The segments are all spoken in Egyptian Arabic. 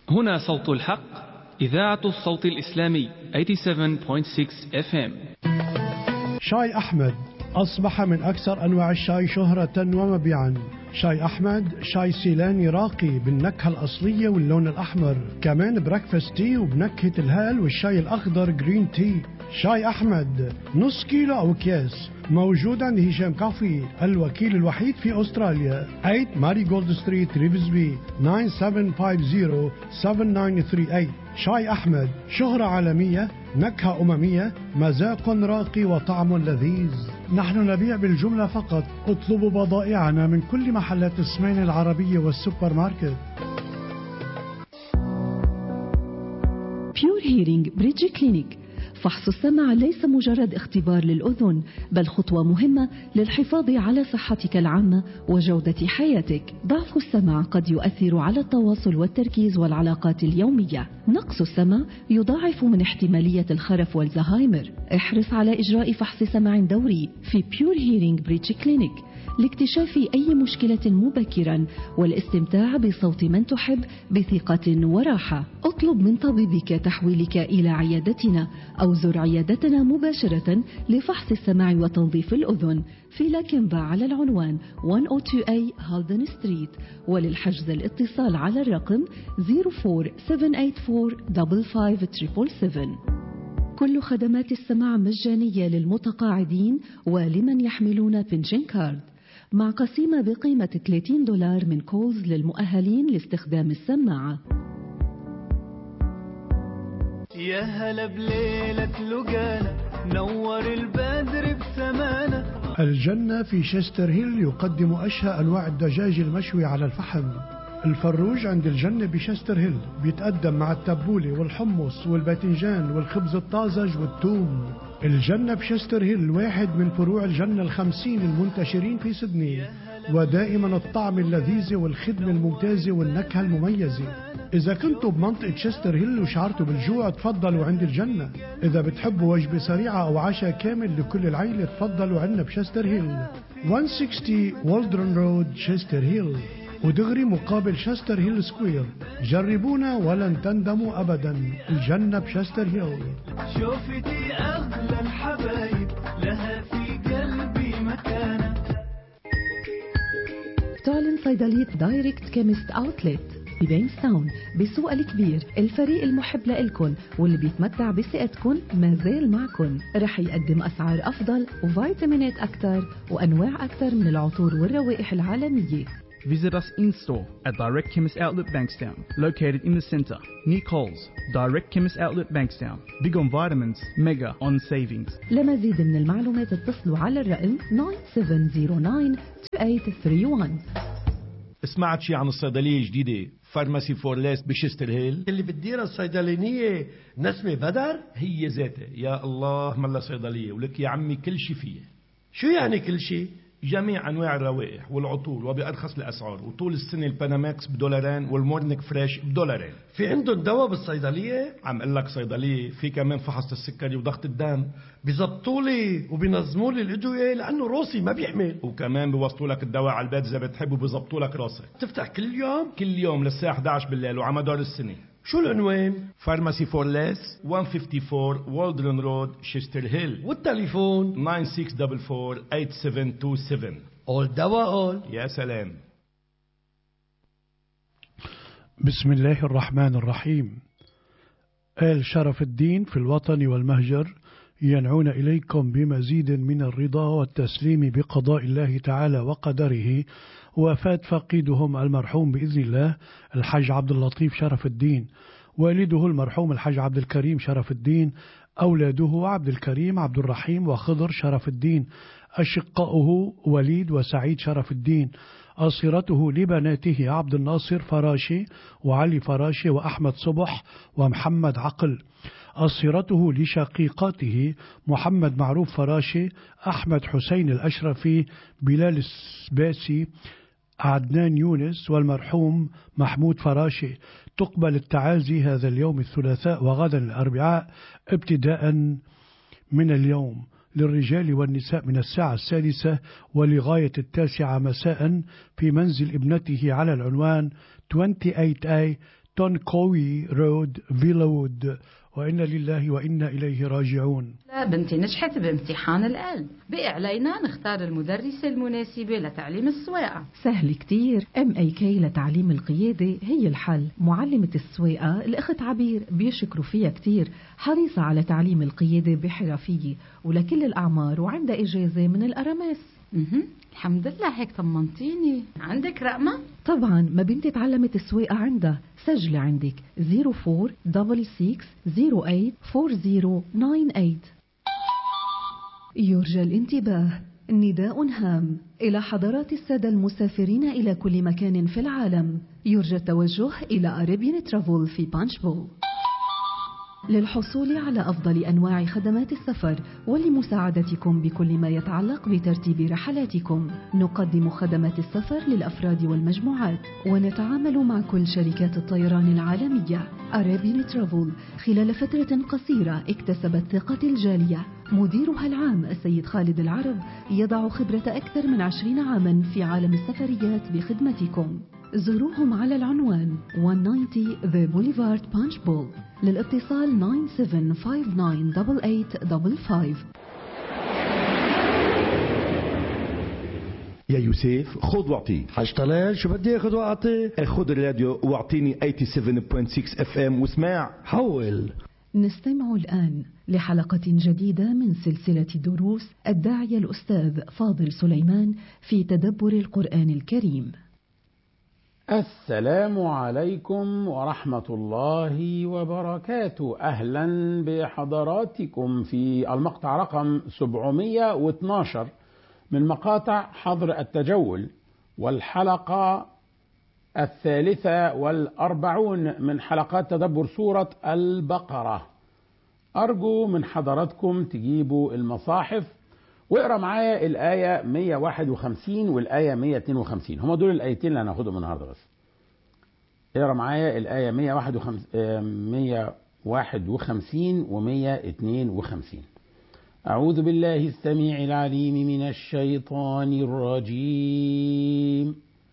هنا صوت الحق إذاعة الصوت الإسلامي 87.6 FM شاي أحمد أصبح من أكثر أنواع الشاي شهرة ومبيعا شاي أحمد شاي سيلاني راقي بالنكهة الأصلية واللون الأحمر كمان بريكفاست تي وبنكهة الهال والشاي الأخضر جرين تي شاي أحمد نص كيلو أو أكياس موجود عند هشام كافي الوكيل الوحيد في أستراليا 8 ماري جولد ستريت ريفزبي 9750 شاي أحمد شهرة عالمية نكهة أممية مذاق راقي وطعم لذيذ نحن نبيع بالجملة فقط اطلبوا بضائعنا من كل محلات السمين العربية والسوبر ماركت بيور هيرينج بريدج كلينيك فحص السمع ليس مجرد اختبار للأذن بل خطوة مهمة للحفاظ على صحتك العامة وجودة حياتك ضعف السمع قد يؤثر على التواصل والتركيز والعلاقات اليومية نقص السمع يضاعف من احتمالية الخرف والزهايمر احرص على إجراء فحص سمع دوري في بيور هيرينج بريتش كلينيك لاكتشاف أي مشكلة مبكرا والاستمتاع بصوت من تحب بثقة وراحة اطلب من طبيبك تحويلك إلى عيادتنا أو زر عيادتنا مباشرة لفحص السمع وتنظيف الأذن في لاكنبا على العنوان 102A هالدن ستريت وللحجز الاتصال على الرقم 04784 كل خدمات السماع مجانية للمتقاعدين ولمن يحملون بنشن كارد مع قسيمة بقيمة 30 دولار من كولز للمؤهلين لاستخدام السماعة يا هلا بليلة لقانا نور البدر بسمانا الجنة في شستر هيل يقدم أشهى أنواع الدجاج المشوي على الفحم الفروج عند الجنة بشستر هيل بيتقدم مع التبولة والحمص والباذنجان والخبز الطازج والثوم الجنة بشستر هيل واحد من فروع الجنة الخمسين المنتشرين في سدني ودائما الطعم اللذيذ والخدمة الممتازة والنكهة المميزة إذا كنتوا بمنطقة شستر هيل وشعرتوا بالجوع تفضلوا عند الجنة إذا بتحبوا وجبة سريعة أو عشاء كامل لكل العيلة تفضلوا عنا بشستر هيل 160 والدرن رود شستر هيل ودغري مقابل شستر هيل سكوير جربونا ولن تندموا أبدا الجنة بشستر هيل شوفتي أغلى الحبايب لها في قلبي مكانة تعلن صيدلية دايركت كيمست اوتلت ببينستاون بالسوق الكبير الفريق المحب لإلكن واللي بيتمتع بثقتكن ما زال معكن رح يقدم أسعار أفضل وفيتامينات أكثر وأنواع أكثر من العطور والروائح العالمية Visit us in store at Direct Chemist Outlet Bankstown, located in the centre, near Coles. Direct Chemist Outlet Bankstown. Big on vitamins, mega on savings. لمزيد من المعلومات اتصلوا على الرقم 97092831 سمعت شي عن الصيدلية الجديدة فارماسي فورليس بشستر هيل اللي بتديرها الصيدلانية نسمة بدر هي ذاتها يا الله ملا صيدلية ولك يا عمي كل شي فيها شو يعني كل شيء جميع انواع الروائح والعطور وبارخص الاسعار وطول السنه الباناماكس بدولارين والمورنيك فريش بدولارين في عندهم دواء بالصيدلية عم اقول لك صيدليه في كمان فحص السكري وضغط الدم بيزبطوا لي وبينظموا لي الادوية لانه روسي ما بيحمل وكمان بيوصلوا لك الدواء على البيت اذا بتحب وبيظبطوا لك راسك تفتح كل يوم كل يوم للساعه 11 بالليل وعلى مدار السنه شو العنوان فارماسي فور ليس 154 والدرن رود شيستر هيل والتليفون 9644 اول دواء اول يا سلام بسم الله الرحمن الرحيم آل شرف الدين في الوطن والمهجر ينعون إليكم بمزيد من الرضا والتسليم بقضاء الله تعالى وقدره وفاة فقيدهم المرحوم بإذن الله الحج عبد اللطيف شرف الدين والده المرحوم الحج عبد الكريم شرف الدين أولاده عبد الكريم عبد الرحيم وخضر شرف الدين أشقاؤه وليد وسعيد شرف الدين أصيرته لبناته عبد الناصر فراشي وعلي فراشي وأحمد صبح ومحمد عقل أصيرته لشقيقاته محمد معروف فراشي أحمد حسين الأشرفي بلال السباسي عدنان يونس والمرحوم محمود فراشي تقبل التعازي هذا اليوم الثلاثاء وغدا الأربعاء ابتداء من اليوم للرجال والنساء من الساعة السادسة ولغاية التاسعة مساء في منزل ابنته على العنوان 28A تونكوي رود فيلوود وإنا لله وإنا إليه راجعون لا بنتي نجحت بامتحان القلب بقي علينا نختار المدرسة المناسبة لتعليم السواقة سهل كتير ام اي كي لتعليم القيادة هي الحل معلمة السواقة الأخت عبير بيشكروا فيها كتير حريصة على تعليم القيادة بحرفية ولكل الأعمار وعندها إجازة من الأرامس مهم. الحمد لله هيك طمنتيني عندك رقمة؟ طبعا ما بنتي تعلمت السواقة عندها سجلي عندك 0466084098 يرجى الانتباه نداء هام إلى حضرات السادة المسافرين إلى كل مكان في العالم يرجى التوجه إلى أريبيان ترافل في بانشبول للحصول على أفضل أنواع خدمات السفر ولمساعدتكم بكل ما يتعلق بترتيب رحلاتكم نقدم خدمات السفر للأفراد والمجموعات ونتعامل مع كل شركات الطيران العالمية أرابين ترافل خلال فترة قصيرة اكتسبت ثقة الجالية مديرها العام السيد خالد العرب يضع خبرة أكثر من عشرين عاما في عالم السفريات بخدمتكم زوروهم على العنوان 190 The Boulevard Punch Bowl للاتصال 97598855 يا يوسف خذ واعطي حاج طلال شو بدي اخذ واعطي خذ الراديو واعطيني 87.6 اف ام واسمع حول نستمع الآن لحلقة جديدة من سلسلة دروس الداعية الأستاذ فاضل سليمان في تدبر القرآن الكريم السلام عليكم ورحمة الله وبركاته أهلا بحضراتكم في المقطع رقم 712 من مقاطع حظر التجول والحلقة الثالثة والأربعون من حلقات تدبر سورة البقرة أرجو من حضراتكم تجيبوا المصاحف واقرا معايا الآية 151 والآية 152 هما دول الآيتين اللي هناخدهم النهارده بس. اقرا معايا الآية 151 آه، 151 و 152 أعوذ بالله السميع العليم من الشيطان الرجيم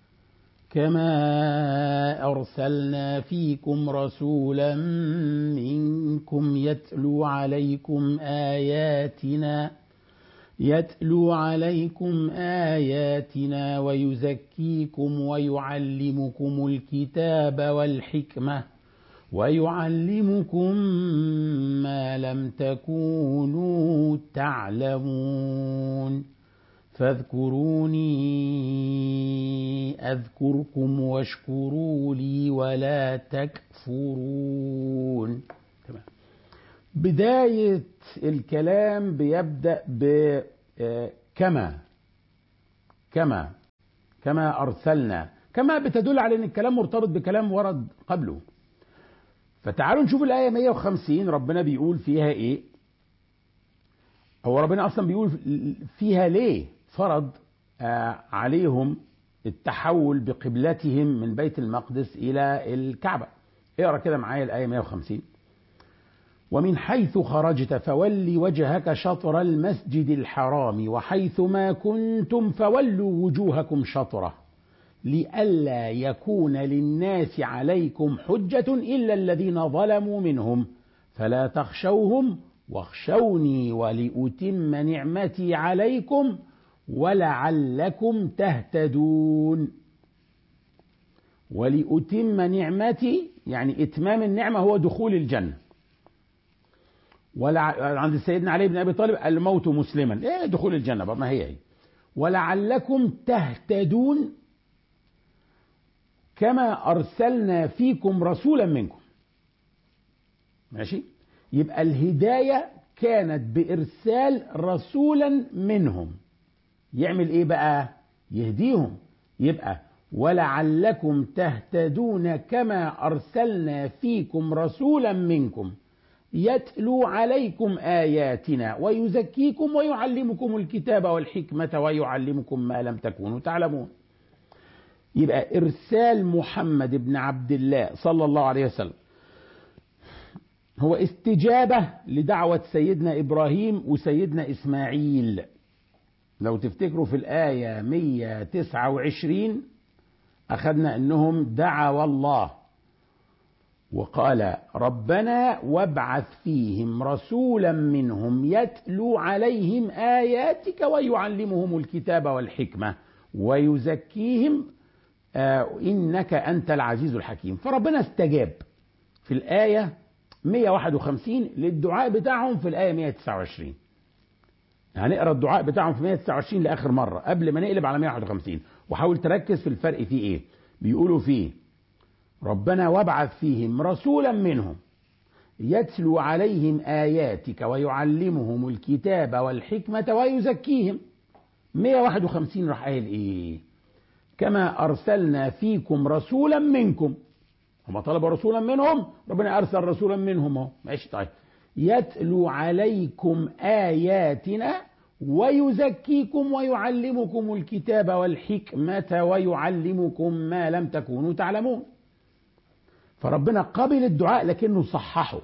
كما أرسلنا فيكم رسولا منكم يتلو عليكم آياتنا يتلو عليكم آياتنا ويزكيكم ويعلمكم الكتاب والحكمة ويعلمكم ما لم تكونوا تعلمون فاذكروني أذكركم واشكروا لي ولا تكفرون تمام بداية الكلام بيبدأ ب آه، كما كما كما أرسلنا كما بتدل على أن الكلام مرتبط بكلام ورد قبله فتعالوا نشوف الآية 150 ربنا بيقول فيها إيه هو ربنا أصلا بيقول فيها ليه فرض آه، عليهم التحول بقبلتهم من بيت المقدس إلى الكعبة اقرأ كده معايا الآية 150 ومن حيث خرجت فول وجهك شطر المسجد الحرام وحيث ما كنتم فولوا وجوهكم شطره لئلا يكون للناس عليكم حجة إلا الذين ظلموا منهم فلا تخشوهم واخشوني ولأتم نعمتي عليكم ولعلكم تهتدون ولأتم نعمتي يعني إتمام النعمة هو دخول الجنة ولا عند سيدنا علي بن ابي طالب الموت مسلما ايه دخول الجنه بقى ما هي هي ولعلكم تهتدون كما ارسلنا فيكم رسولا منكم ماشي يبقى الهدايه كانت بارسال رسولا منهم يعمل ايه بقى يهديهم يبقى ولعلكم تهتدون كما ارسلنا فيكم رسولا منكم يتلو عليكم آياتنا ويزكيكم ويعلمكم الكتاب والحكمة ويعلمكم ما لم تكونوا تعلمون يبقى إرسال محمد بن عبد الله صلى الله عليه وسلم هو استجابة لدعوة سيدنا إبراهيم وسيدنا إسماعيل لو تفتكروا في الآية 129 أخذنا أنهم دعوا الله وقال ربنا وابعث فيهم رسولا منهم يتلو عليهم آياتك ويعلمهم الكتاب والحكمة ويزكيهم آه إنك أنت العزيز الحكيم فربنا استجاب في الآية 151 للدعاء بتاعهم في الآية 129 هنقرا الدعاء بتاعهم في 129 لاخر مره قبل ما نقلب على 151 وحاول تركز في الفرق فيه ايه بيقولوا فيه ربنا وابعث فيهم رسولا منهم يتلو عليهم اياتك ويعلمهم الكتاب والحكمه ويزكيهم 151 راح قايل ايه كما ارسلنا فيكم رسولا منكم هم طلبوا رسولا منهم ربنا ارسل رسولا منهم اهو ماشي طيب يتلو عليكم آياتنا ويزكيكم ويعلمكم الكتاب والحكمة ويعلمكم ما لم تكونوا تعلمون فربنا قبل الدعاء لكنه صححه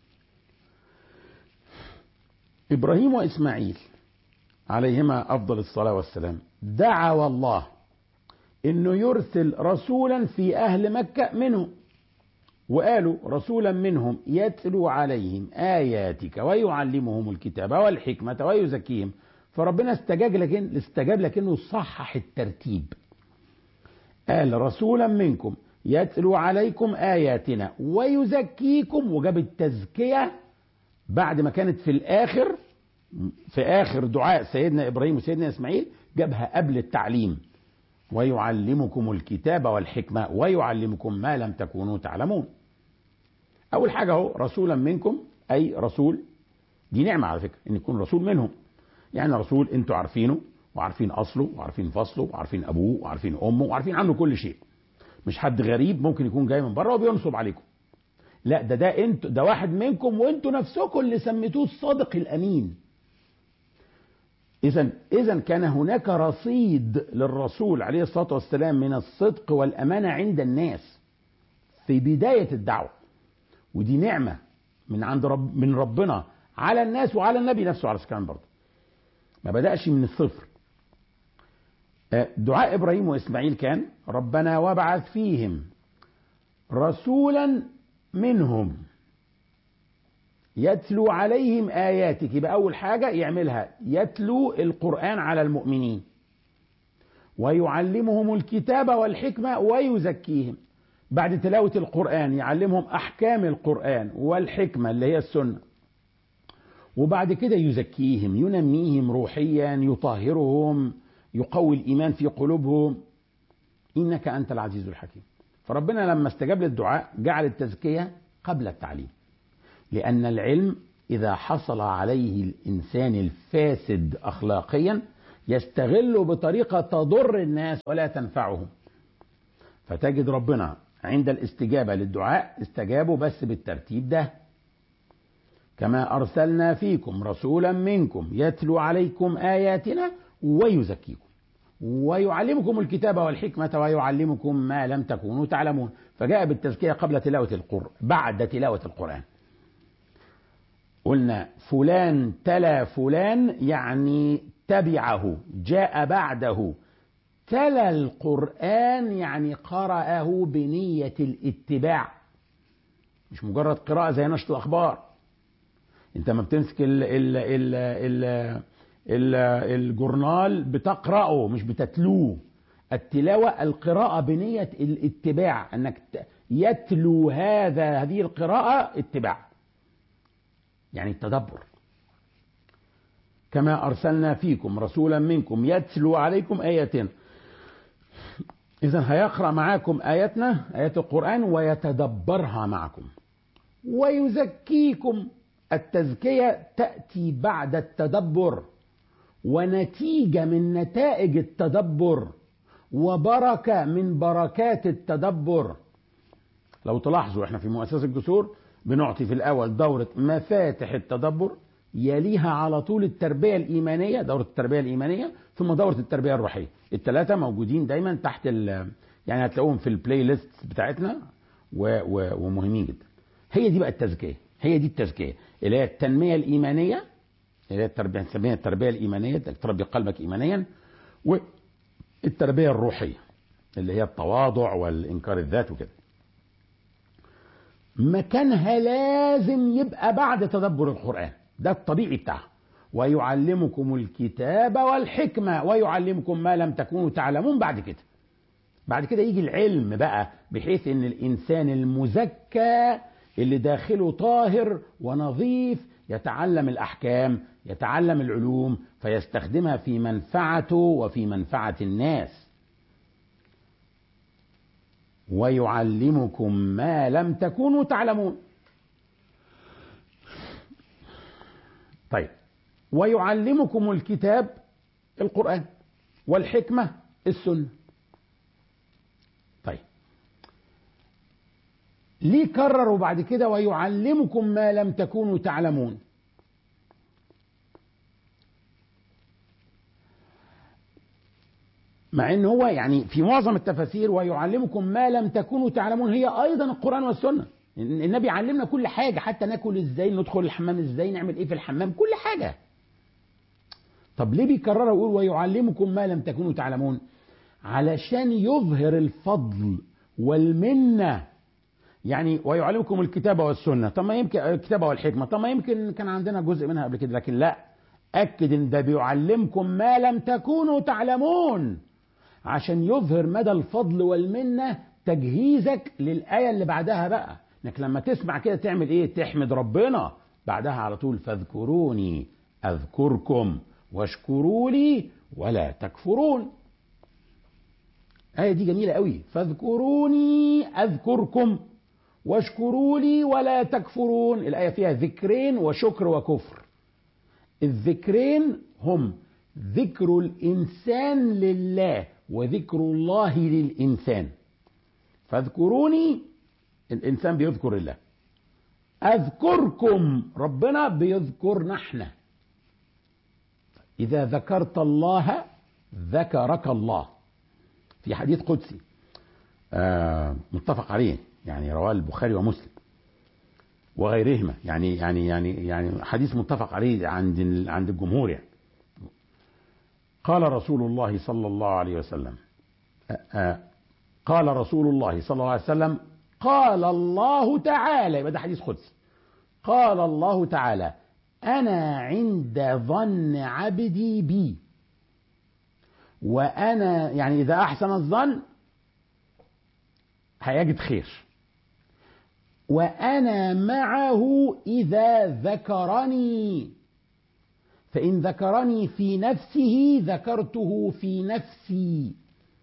إبراهيم وإسماعيل عليهما أفضل الصلاة والسلام دعوا الله إنه يرسل رسولا في أهل مكة منهم وقالوا رسولا منهم يتلو عليهم آياتك ويعلمهم الكتاب والحكمة ويزكيهم فربنا استجاب لكن استجاب لكنه صحح الترتيب قال رسولا منكم يتلو عليكم آياتنا ويزكيكم وجاب التزكية بعد ما كانت في الآخر في آخر دعاء سيدنا إبراهيم وسيدنا إسماعيل جابها قبل التعليم ويعلمكم الكتاب والحكمة ويعلمكم ما لم تكونوا تعلمون أول حاجة هو رسولا منكم أي رسول دي نعمة على فكرة إن يكون رسول منهم يعني رسول أنتوا عارفينه وعارفين أصله وعارفين فصله وعارفين أبوه وعارفين أمه وعارفين عنه كل شيء مش حد غريب ممكن يكون جاي من بره وبينصب عليكم لا ده ده انتوا ده واحد منكم وانتوا نفسكم اللي سميتوه الصادق الامين إذا إذا كان هناك رصيد للرسول عليه الصلاة والسلام من الصدق والأمانة عند الناس في بداية الدعوة ودي نعمة من عند رب من ربنا على الناس وعلى النبي نفسه على السلام برضه ما بدأش من الصفر دعاء إبراهيم وإسماعيل كان ربنا وابعث فيهم رسولا منهم يتلو عليهم آياتك يبقى أول حاجة يعملها يتلو القرآن على المؤمنين ويعلمهم الكتاب والحكمة ويزكيهم بعد تلاوة القرآن يعلمهم أحكام القرآن والحكمة اللي هي السنة وبعد كده يزكيهم ينميهم روحيا يطهرهم يقوي الإيمان في قلوبهم إنك أنت العزيز الحكيم فربنا لما استجاب للدعاء جعل التزكية قبل التعليم لأن العلم إذا حصل عليه الإنسان الفاسد أخلاقيا يستغله بطريقة تضر الناس ولا تنفعهم فتجد ربنا عند الاستجابة للدعاء استجابوا بس بالترتيب ده كما أرسلنا فيكم رسولا منكم يتلو عليكم آياتنا ويزكيكم ويعلمكم الكتاب والحكمة ويعلمكم ما لم تكونوا تعلمون فجاء بالتزكية قبل تلاوة القرآن بعد تلاوة القرآن قلنا فلان تلا فلان يعني تبعه جاء بعده تلا القرآن يعني قرأه بنية الاتباع مش مجرد قراءة زي نشر الأخبار انت ما بتمسك ال ال ال ال ال الجورنال بتقرأه مش بتتلوه التلاوة القراءة بنية الاتباع انك يتلو هذا هذه القراءة اتباع يعني التدبر كما أرسلنا فيكم رسولا منكم يتلو عليكم آياتنا إذا هيقرأ معاكم آياتنا آيات القرآن ويتدبرها معكم ويزكيكم التزكية تأتي بعد التدبر ونتيجة من نتائج التدبر وبركة من بركات التدبر لو تلاحظوا احنا في مؤسسة الجسور بنعطي في الأول دورة مفاتح التدبر يليها على طول التربية الإيمانية دورة التربية الإيمانية ثم دورة التربية الروحية الثلاثة موجودين دايما تحت ال يعني هتلاقوهم في البلاي ليست بتاعتنا و و ومهمين جدا هي دي بقى التزكية هي دي التزكية اللي هي التنمية الإيمانية اللي هي التربية نسميها التربية الإيمانية تربي قلبك إيمانيا والتربية الروحية اللي هي التواضع والإنكار الذات وكده مكانها لازم يبقى بعد تدبر القرآن ده الطبيعي بتاعها ويعلمكم الكتاب والحكمة ويعلمكم ما لم تكونوا تعلمون بعد كده بعد كده يجي العلم بقى بحيث ان الانسان المزكى اللي داخله طاهر ونظيف يتعلم الاحكام يتعلم العلوم فيستخدمها في منفعته وفي منفعه الناس ويعلمكم ما لم تكونوا تعلمون طيب ويعلمكم الكتاب القران والحكمه السنه طيب ليه كرروا بعد كده ويعلمكم ما لم تكونوا تعلمون مع ان هو يعني في معظم التفاسير ويعلمكم ما لم تكونوا تعلمون هي ايضا القران والسنه النبي علمنا كل حاجه حتى ناكل ازاي ندخل الحمام ازاي نعمل ايه في الحمام كل حاجه طب ليه بيكرروا يقول ويعلمكم ما لم تكونوا تعلمون علشان يظهر الفضل والمنه يعني ويعلمكم الكتاب والسنه طب ما يمكن الكتاب والحكمه طب ما يمكن كان عندنا جزء منها قبل كده لكن لا اكد ان ده بيعلمكم ما لم تكونوا تعلمون عشان يظهر مدى الفضل والمنه تجهيزك للايه اللي بعدها بقى انك لما تسمع كده تعمل ايه تحمد ربنا بعدها على طول فاذكروني اذكركم واشكروا لي ولا تكفرون الآية دي جميلة قوي فاذكروني أذكركم واشكروا لي ولا تكفرون الآية فيها ذكرين وشكر وكفر الذكرين هم ذكر الإنسان لله وذكر الله للإنسان فاذكروني الإنسان بيذكر الله أذكركم ربنا بيذكرنا احنا إذا ذكرت الله ذكرك الله في حديث قدسي آه متفق عليه يعني رواه البخاري ومسلم وغيرهما يعني يعني يعني يعني حديث متفق عليه عند عند الجمهور يعني قال رسول الله صلى الله عليه وسلم آه آه قال رسول الله صلى الله عليه وسلم قال الله تعالى يبقى ده حديث قدسي قال الله تعالى أنا عند ظن عبدي بي وأنا يعني إذا أحسن الظن هيجد خير وأنا معه إذا ذكرني فإن ذكرني في نفسه ذكرته في نفسي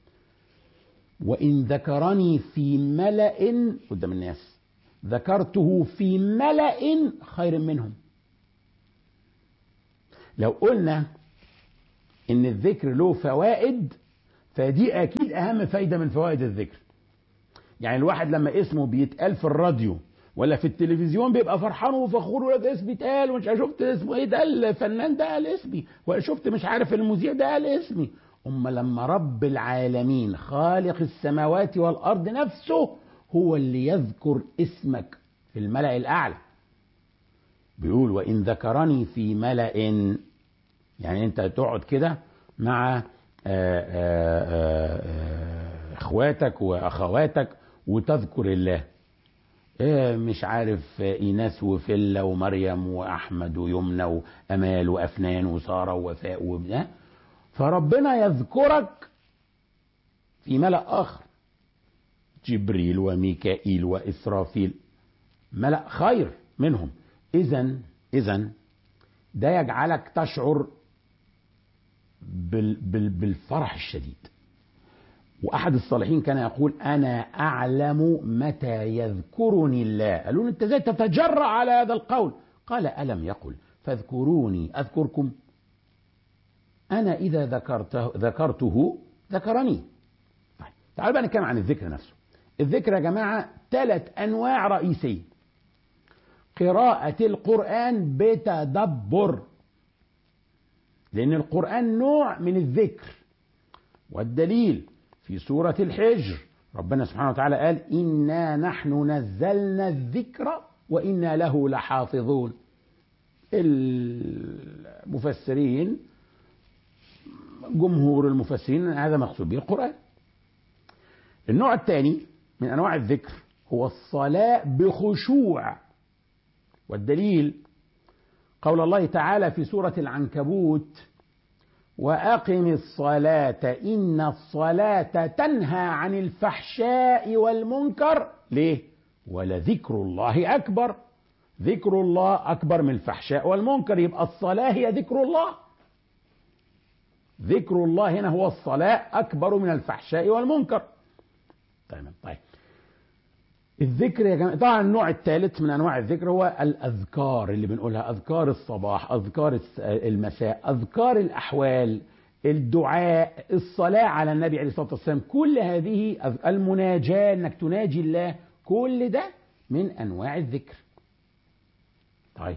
وإن ذكرني في ملأ قدام الناس ذكرته في ملأ خير منهم لو قلنا ان الذكر له فوائد فدي اكيد اهم فايده من فوائد الذكر يعني الواحد لما اسمه بيتقال في الراديو ولا في التلفزيون بيبقى فرحان وفخور ولا ده اسمي اتقال ومش عارف شفت اسمه ايه ده الفنان ده قال اسمي ولا شفت مش عارف المذيع ده قال اسمي اما لما رب العالمين خالق السماوات والارض نفسه هو اللي يذكر اسمك في الملأ الاعلى بيقول وان ذكرني في ملأ يعني انت تقعد كده مع آآ آآ اخواتك واخواتك وتذكر الله إيه مش عارف ايناس وفله ومريم واحمد ويمنى وامال وافنان وساره ووفاء وابناء فربنا يذكرك في ملأ اخر جبريل وميكائيل واسرافيل ملأ خير منهم اذا اذا ده يجعلك تشعر بال بال بالفرح الشديد واحد الصالحين كان يقول انا اعلم متى يذكرني الله قالوا له انت ازاي تتجرأ على هذا القول قال الم يقل فاذكروني اذكركم انا اذا ذكرته ذكرته ذكرني طيب تعالوا بقى نتكلم عن الذكر نفسه الذكر يا جماعه ثلاث انواع رئيسيه قراءة القرآن بتدبر لأن القرآن نوع من الذكر والدليل في سورة الحجر ربنا سبحانه وتعالى قال إنا نحن نزلنا الذكر وإنا له لحافظون المفسرين جمهور المفسرين هذا مقصود به القرآن النوع الثاني من أنواع الذكر هو الصلاة بخشوع والدليل قول الله تعالى في سورة العنكبوت وأقم الصلاة إن الصلاة تنهى عن الفحشاء والمنكر ليه؟ ولذكر الله أكبر ذكر الله أكبر من الفحشاء والمنكر يبقى الصلاة هي ذكر الله ذكر الله هنا هو الصلاة أكبر من الفحشاء والمنكر تمام طيب الذكر يا جماعة طبعا النوع الثالث من أنواع الذكر هو الأذكار اللي بنقولها أذكار الصباح أذكار المساء أذكار الأحوال الدعاء الصلاة على النبي عليه الصلاة والسلام كل هذه المناجاة أنك تناجي الله كل ده من أنواع الذكر طيب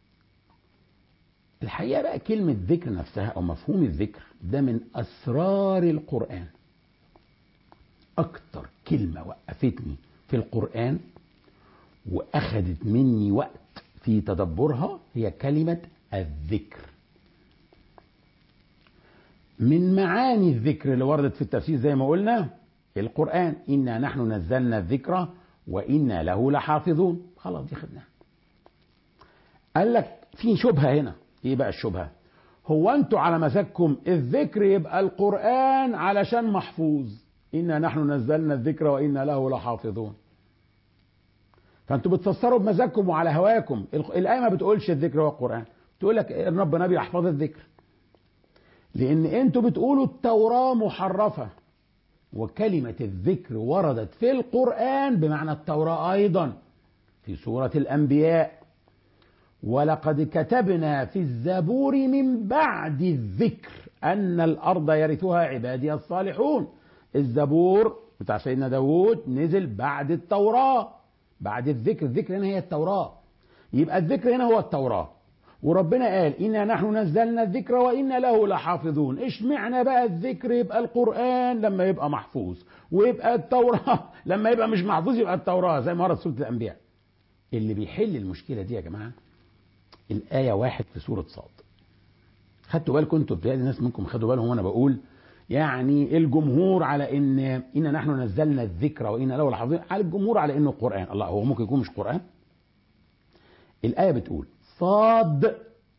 الحقيقة بقى كلمة ذكر نفسها أو مفهوم الذكر ده من أسرار القرآن أكتر كلمة وقفتني في القرآن وأخذت مني وقت في تدبرها هي كلمة الذكر من معاني الذكر اللي وردت في التفسير زي ما قلنا القرآن إنا نحن نزلنا الذكر وإنا له لحافظون خلاص دي خدناها قال لك في شبهة هنا ايه بقى الشبهة هو انتوا على مزاجكم الذكر يبقى القرآن علشان محفوظ إنا نحن نزلنا الذكر وإنا له لحافظون فانتوا بتفسروا بمزاجكم وعلى هواكم الآية ما بتقولش الذكر هو القرآن تقول لك ربنا بيحفظ الذكر لأن انتوا بتقولوا التوراة محرفة وكلمة الذكر وردت في القرآن بمعنى التوراة أيضا في سورة الأنبياء ولقد كتبنا في الزبور من بعد الذكر أن الأرض يرثها عبادي الصالحون الزبور بتاع سيدنا داود نزل بعد التوراة بعد الذكر الذكر هنا هي التوراة يبقى الذكر هنا هو التوراة وربنا قال إنا نحن نزلنا الذكر وإنا له لحافظون إيش معنى بقى الذكر يبقى القرآن لما يبقى محفوظ ويبقى التوراة لما يبقى مش محفوظ يبقى التوراة زي ما ورد سورة الأنبياء اللي بيحل المشكلة دي يا جماعة الآية واحد في سورة صاد خدتوا بالكم انتوا بتلاقي ناس منكم خدوا بالهم وانا بقول يعني الجمهور على ان ان نحن نزلنا الذكر وانا له لحافظين على الجمهور على انه قران الله هو ممكن يكون مش قران الايه بتقول صاد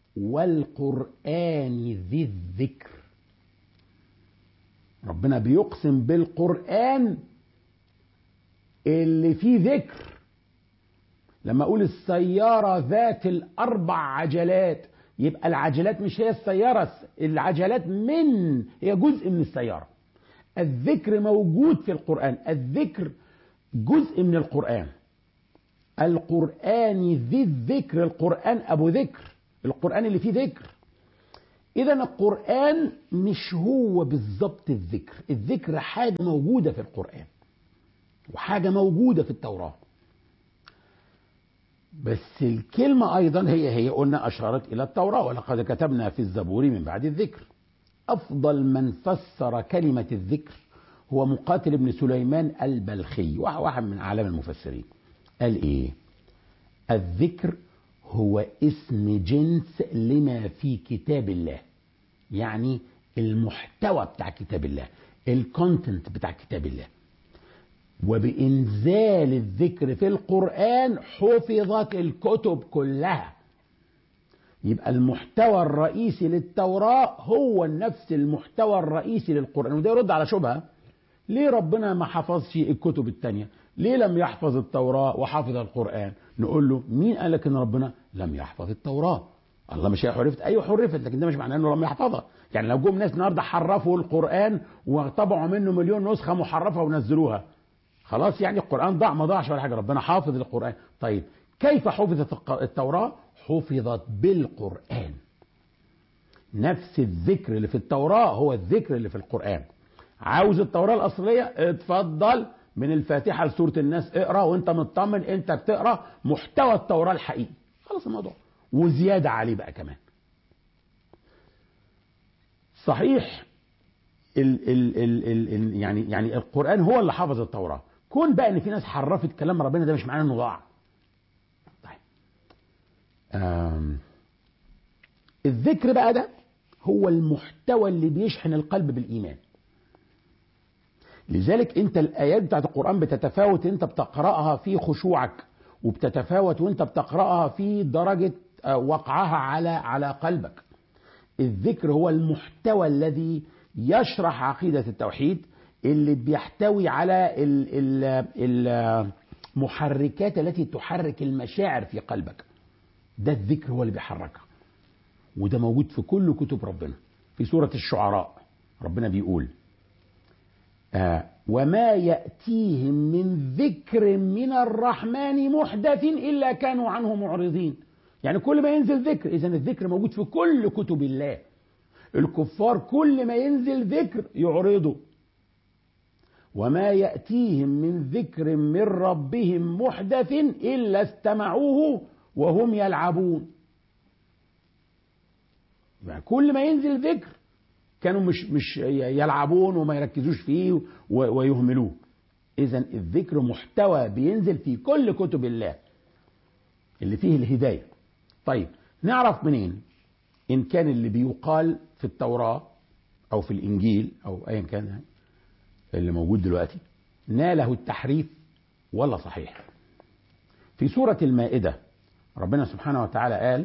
والقران ذي الذكر ربنا بيقسم بالقران اللي فيه ذكر لما اقول السياره ذات الاربع عجلات يبقى العجلات مش هي السيارة العجلات من هي جزء من السيارة الذكر موجود في القرآن الذكر جزء من القرآن القرآن ذي الذكر القرآن أبو ذكر القرآن اللي فيه ذكر إذا القرآن مش هو بالظبط الذكر الذكر حاجة موجودة في القرآن وحاجة موجودة في التوراة بس الكلمة أيضا هي هي قلنا أشارت إلى التوراة ولقد كتبنا في الزبور من بعد الذكر أفضل من فسر كلمة الذكر هو مقاتل بن سليمان البلخي واحد من أعلام المفسرين قال إيه الذكر هو اسم جنس لما في كتاب الله يعني المحتوى بتاع كتاب الله الكونتنت بتاع كتاب الله وبإنزال الذكر في القرآن حفظت الكتب كلها يبقى المحتوى الرئيسي للتوراة هو نفس المحتوى الرئيسي للقرآن وده يرد على شبهة ليه ربنا ما حفظش الكتب التانية ليه لم يحفظ التوراة وحفظ القرآن نقول له مين قال لك ان ربنا لم يحفظ التوراة الله مش هي حرفت ايوه حرفت لكن ده مش معناه انه لم يحفظها يعني لو جم ناس النهارده حرفوا القرآن وطبعوا منه مليون نسخة محرفة ونزلوها خلاص يعني القرآن ضاع ما ضاعش ولا حاجة ربنا حافظ القرآن طيب كيف حفظت التوراة حفظت بالقرآن نفس الذكر اللي في التوراة هو الذكر اللي في القرآن عاوز التوراة الأصلية اتفضل من الفاتحة لسورة الناس اقرأ وانت مطمن انت بتقرأ محتوى التوراة الحقيقي خلاص الموضوع وزيادة عليه بقى كمان صحيح ال ال ال ال ال يعني يعني القرآن هو اللي حفظ التوراة كون بقى ان في ناس حرفت كلام ربنا ده مش معناه انه ضاع طيب الذكر بقى ده هو المحتوى اللي بيشحن القلب بالإيمان لذلك انت الايات بتاعت القران بتتفاوت انت بتقراها في خشوعك وبتتفاوت وانت بتقراها في درجه آه، وقعها على على قلبك الذكر هو المحتوى الذي يشرح عقيده التوحيد اللي بيحتوي على ال- ال- المحركات التي تحرك المشاعر في قلبك ده الذكر هو اللي بيحركها وده موجود في كل كتب ربنا في سورة الشعراء ربنا بيقول آه وما يأتيهم من ذكر من الرحمن محدث إلا كانوا عنه معرضين يعني كل ما ينزل ذكر إذا الذكر موجود في كل كتب الله الكفار كل ما ينزل ذكر يعرضوا وما يأتيهم من ذكر من ربهم محدث إلا استمعوه وهم يلعبون يعني كل ما ينزل ذكر كانوا مش مش يلعبون وما يركزوش فيه و- ويهملوه اذا الذكر محتوى بينزل في كل كتب الله اللي فيه الهدايه طيب نعرف منين ان كان اللي بيقال في التوراه او في الانجيل او ايا كان اللي موجود دلوقتي ناله التحريف ولا صحيح في سوره المائده ربنا سبحانه وتعالى قال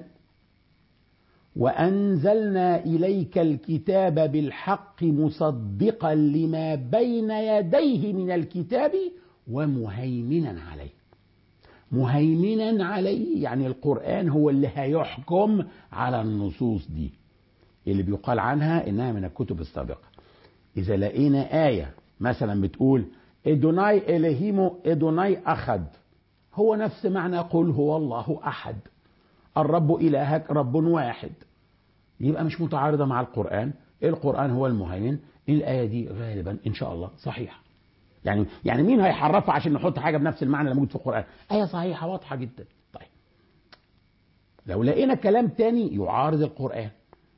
وأنزلنا إليك الكتاب بالحق مصدقا لما بين يديه من الكتاب ومهيمنا عليه مهيمنا عليه يعني القرآن هو اللي هيحكم على النصوص دي اللي بيقال عنها إنها من الكتب السابقة إذا لقينا آية مثلا بتقول إدوناي إلهيمو إدوناي أخد هو نفس معنى قل هو الله أحد الرب إلهك رب واحد يبقى مش متعارضة مع القرآن القرآن هو المهيمن الآية دي غالبا إن شاء الله صحيحة يعني يعني مين هيحرفها عشان نحط حاجة بنفس المعنى اللي موجود في القرآن آية صحيحة واضحة جدا طيب لو لقينا كلام تاني يعارض القرآن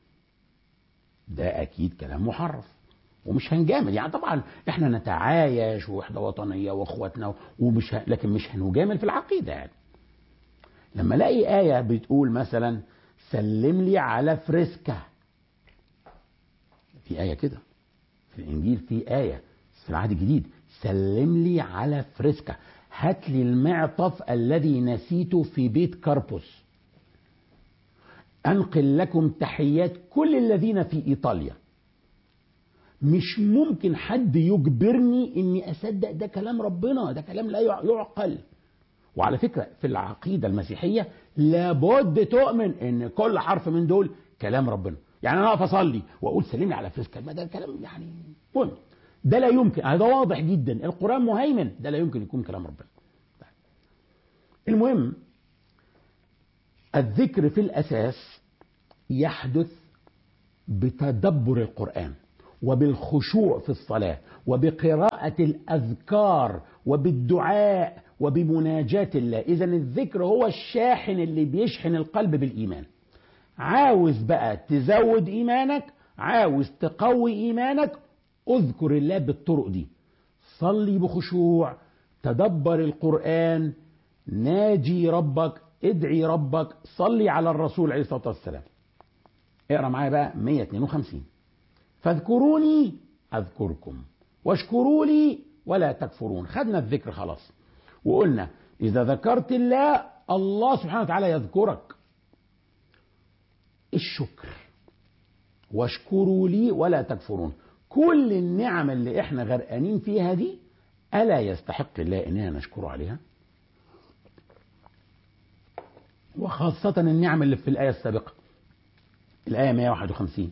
ده أكيد كلام محرف ومش هنجامل يعني طبعا احنا نتعايش ووحدة وطنية واخواتنا ومش ه... لكن مش هنجامل في العقيدة يعني لما الاقي آية بتقول مثلا سلم لي على فريسكا في آية كده في الإنجيل في آية في العهد الجديد سلم لي على فريسكا هات لي المعطف الذي نسيته في بيت كاربوس أنقل لكم تحيات كل الذين في إيطاليا مش ممكن حد يجبرني اني اصدق ده كلام ربنا ده كلام لا يعقل وعلى فكره في العقيده المسيحيه لابد تؤمن ان كل حرف من دول كلام ربنا يعني انا اقف اصلي واقول سلمني على فلوس ما ده كلام يعني مهم ده لا يمكن هذا واضح جدا القران مهيمن ده لا يمكن يكون كلام ربنا المهم الذكر في الاساس يحدث بتدبر القران وبالخشوع في الصلاه وبقراءه الاذكار وبالدعاء وبمناجاة الله إذا الذكر هو الشاحن اللي بيشحن القلب بالإيمان عاوز بقى تزود إيمانك عاوز تقوي إيمانك اذكر الله بالطرق دي صلي بخشوع تدبر القرآن ناجي ربك ادعي ربك صلي على الرسول عليه الصلاة والسلام اقرا معايا بقى 152 فاذكروني أذكركم واشكروا لي ولا تكفرون خدنا الذكر خلاص وقلنا إذا ذكرت الله الله سبحانه وتعالى يذكرك الشكر واشكروا لي ولا تكفرون كل النعم اللي احنا غرقانين فيها دي ألا يستحق الله إننا نشكره عليها وخاصة النعم اللي في الآية السابقة الآية 151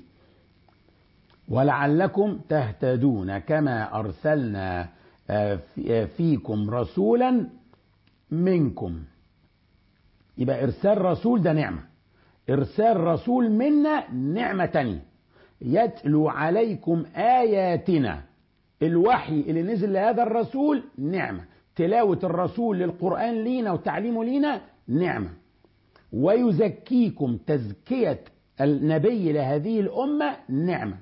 ولعلكم تهتدون كما أرسلنا فيكم رسولا منكم يبقى إرسال رسول ده نعمة إرسال رسول منا نعمة تانية يتلو عليكم آياتنا الوحي اللي نزل لهذا الرسول نعمة تلاوة الرسول للقرآن لينا وتعليمه لينا نعمة ويزكيكم تزكية النبي لهذه الأمة نعمة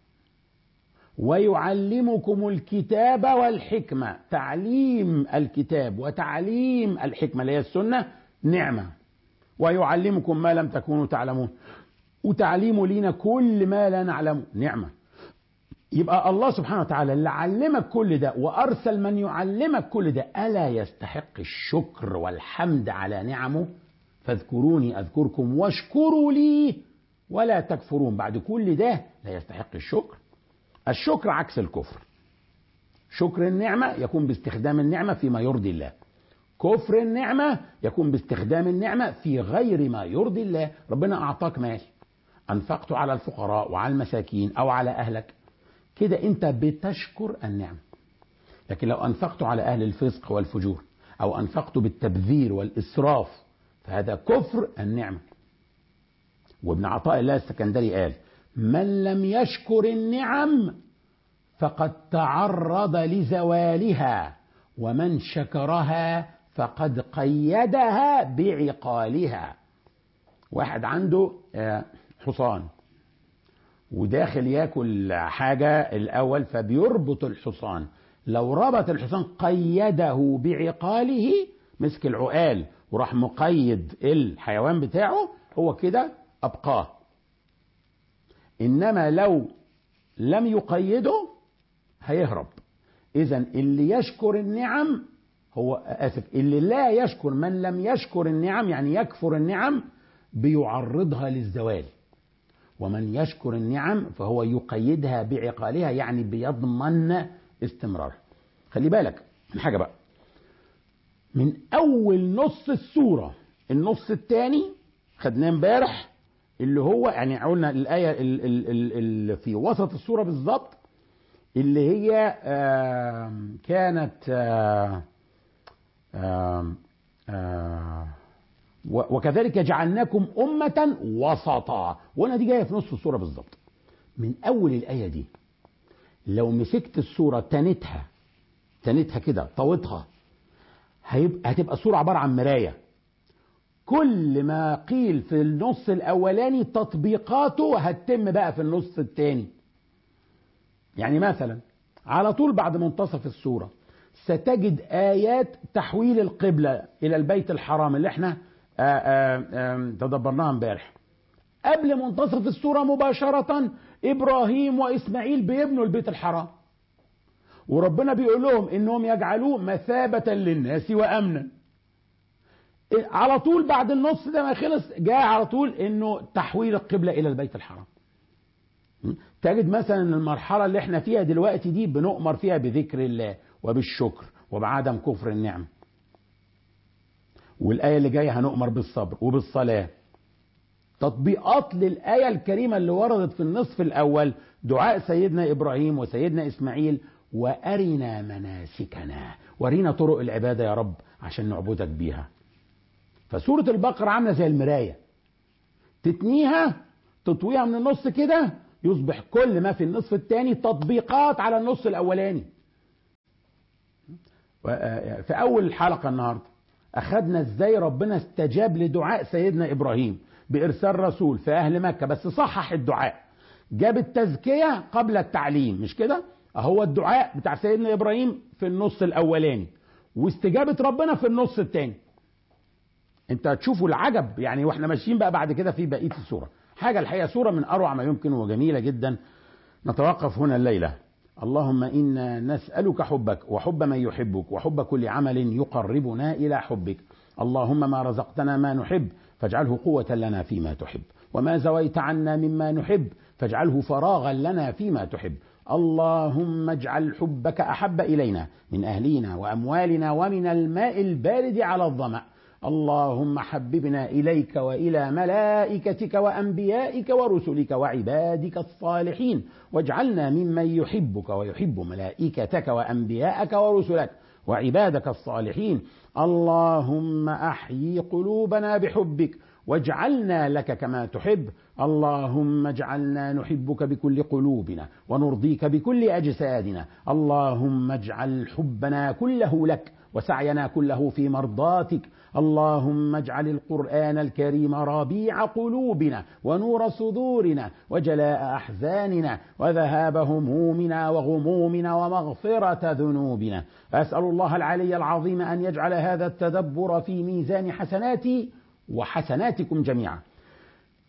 ويعلمكم الكتاب والحكمة تعليم الكتاب وتعليم الحكمة اللي هي السنة نعمة ويعلمكم ما لم تكونوا تعلمون وتعليمه لينا كل ما لا نعلمه نعمة يبقى الله سبحانه وتعالى اللي علمك كل ده وأرسل من يعلمك كل ده ألا يستحق الشكر والحمد على نعمه فاذكروني أذكركم واشكروا لي ولا تكفرون بعد كل ده لا يستحق الشكر الشكر عكس الكفر شكر النعمة يكون باستخدام النعمة فيما يرضي الله كفر النعمة يكون باستخدام النعمة في غير ما يرضي الله ربنا أعطاك مال أنفقت على الفقراء وعلى المساكين أو على أهلك كده أنت بتشكر النعمة لكن لو أنفقت على أهل الفسق والفجور أو أنفقت بالتبذير والإسراف فهذا كفر النعمة وابن عطاء الله السكندري قال من لم يشكر النعم فقد تعرض لزوالها ومن شكرها فقد قيدها بعقالها واحد عنده حصان وداخل ياكل حاجة الأول فبيربط الحصان لو ربط الحصان قيده بعقاله مسك العقال وراح مقيد الحيوان بتاعه هو كده أبقاه إنما لو لم يقيده هيهرب إذا اللي يشكر النعم هو آسف اللي لا يشكر من لم يشكر النعم يعني يكفر النعم بيعرضها للزوال ومن يشكر النعم فهو يقيدها بعقالها يعني بيضمن استمرارها خلي بالك من حاجة بقى من أول نص السورة النص الثاني خدناه امبارح اللي هو يعني قلنا الآية اللي في وسط السورة بالظبط اللي هي كانت وكذلك جعلناكم أمة وسطا وأنا دي جاية في نص السورة بالظبط من أول الآية دي لو مسكت السورة تنتها تنتها كده طوتها هيبقى هتبقى السورة عبارة عن مراية كل ما قيل في النص الأولاني تطبيقاته هتتم بقى في النص الثاني يعني مثلا على طول بعد منتصف السورة ستجد آيات تحويل القبلة إلى البيت الحرام اللي احنا آآ آآ تدبرناها امبارح قبل منتصف السورة مباشرة إبراهيم وإسماعيل بيبنوا البيت الحرام وربنا بيقول لهم إنهم يجعلوه مثابة للناس وأمنا على طول بعد النص ده ما خلص جاء على طول إنه تحويل القبلة إلى البيت الحرام تجد مثلا المرحلة اللي احنا فيها دلوقتي دي بنؤمر فيها بذكر الله وبالشكر وبعدم كفر النعم والآية اللي جاية هنؤمر بالصبر وبالصلاة تطبيقات للآية الكريمة اللي وردت في النصف الأول دعاء سيدنا إبراهيم وسيدنا إسماعيل وأرنا مناسكنا ورينا طرق العبادة يا رب عشان نعبدك بيها فسورة البقرة عاملة زي المراية تتنيها تطويها من النص كده يصبح كل ما في النصف الثاني تطبيقات على النص الأولاني في أول الحلقة النهاردة أخذنا إزاي ربنا استجاب لدعاء سيدنا إبراهيم بإرسال رسول في أهل مكة بس صحح الدعاء جاب التزكية قبل التعليم مش كده هو الدعاء بتاع سيدنا إبراهيم في النص الأولاني واستجابة ربنا في النص الثاني انت هتشوفوا العجب يعني واحنا ماشيين بقى بعد كده في بقية السورة حاجة الحقيقة سورة من أروع ما يمكن وجميلة جدا نتوقف هنا الليلة اللهم إنا نسألك حبك وحب من يحبك وحب كل عمل يقربنا إلى حبك اللهم ما رزقتنا ما نحب فاجعله قوة لنا فيما تحب وما زويت عنا مما نحب فاجعله فراغا لنا فيما تحب اللهم اجعل حبك أحب إلينا من أهلينا وأموالنا ومن الماء البارد على الظمأ اللهم حببنا إليك وإلى ملائكتك وأنبيائك ورسلك وعبادك الصالحين واجعلنا ممن يحبك ويحب ملائكتك وأنبياءك ورسلك وعبادك الصالحين اللهم أحيي قلوبنا بحبك واجعلنا لك كما تحب اللهم اجعلنا نحبك بكل قلوبنا ونرضيك بكل أجسادنا اللهم اجعل حبنا كله لك وسعينا كله في مرضاتك اللهم اجعل القرآن الكريم ربيع قلوبنا ونور صدورنا وجلاء أحزاننا وذهاب همومنا وغمومنا ومغفرة ذنوبنا أسأل الله العلي العظيم أن يجعل هذا التدبر في ميزان حسناتي وحسناتكم جميعا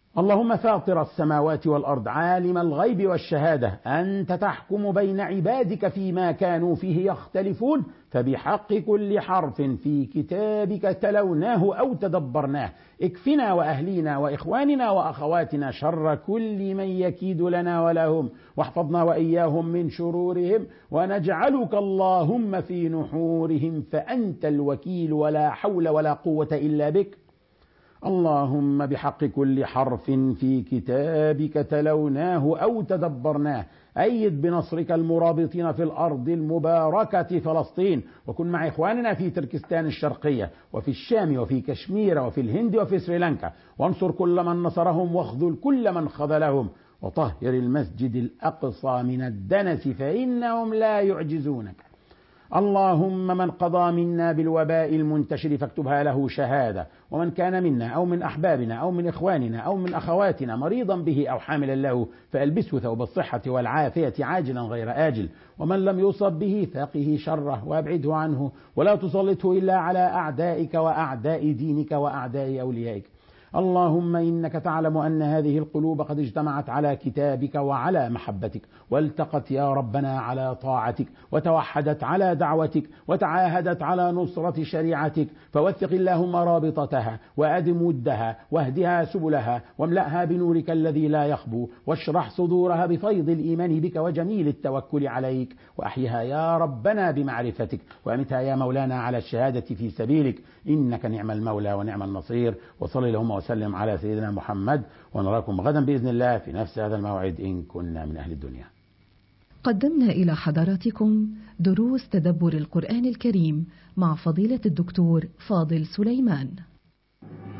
اللهم فاطر السماوات والارض عالم الغيب والشهاده انت تحكم بين عبادك فيما كانوا فيه يختلفون فبحق كل حرف في كتابك تلوناه او تدبرناه اكفنا واهلينا واخواننا واخواتنا شر كل من يكيد لنا ولهم واحفظنا واياهم من شرورهم ونجعلك اللهم في نحورهم فانت الوكيل ولا حول ولا قوه الا بك اللهم بحق كل حرف في كتابك تلوناه او تدبرناه ايد بنصرك المرابطين في الارض المباركه فلسطين وكن مع اخواننا في تركستان الشرقيه وفي الشام وفي كشمير وفي الهند وفي سريلانكا وانصر كل من نصرهم واخذل كل من خذلهم وطهر المسجد الاقصى من الدنس فانهم لا يعجزونك اللهم من قضى منا بالوباء المنتشر فاكتبها له شهاده ومن كان منا او من احبابنا او من اخواننا او من اخواتنا مريضا به او حاملا له فالبسه ثوب الصحه والعافيه عاجلا غير اجل ومن لم يصب به فقه شره وابعده عنه ولا تسلطه الا على اعدائك واعداء دينك واعداء اوليائك اللهم انك تعلم ان هذه القلوب قد اجتمعت على كتابك وعلى محبتك والتقت يا ربنا على طاعتك وتوحدت على دعوتك وتعاهدت على نصره شريعتك فوثق اللهم رابطتها وادم ودها واهدها سبلها واملاها بنورك الذي لا يخبو واشرح صدورها بفيض الايمان بك وجميل التوكل عليك واحيها يا ربنا بمعرفتك وامتها يا مولانا على الشهاده في سبيلك انك نعم المولى ونعم النصير وصل اللهم وسلم على سيدنا محمد ونراكم غدا باذن الله في نفس هذا الموعد ان كنا من اهل الدنيا. قدمنا إلى حضراتكم دروس تدبر القرآن الكريم مع فضيلة الدكتور فاضل سليمان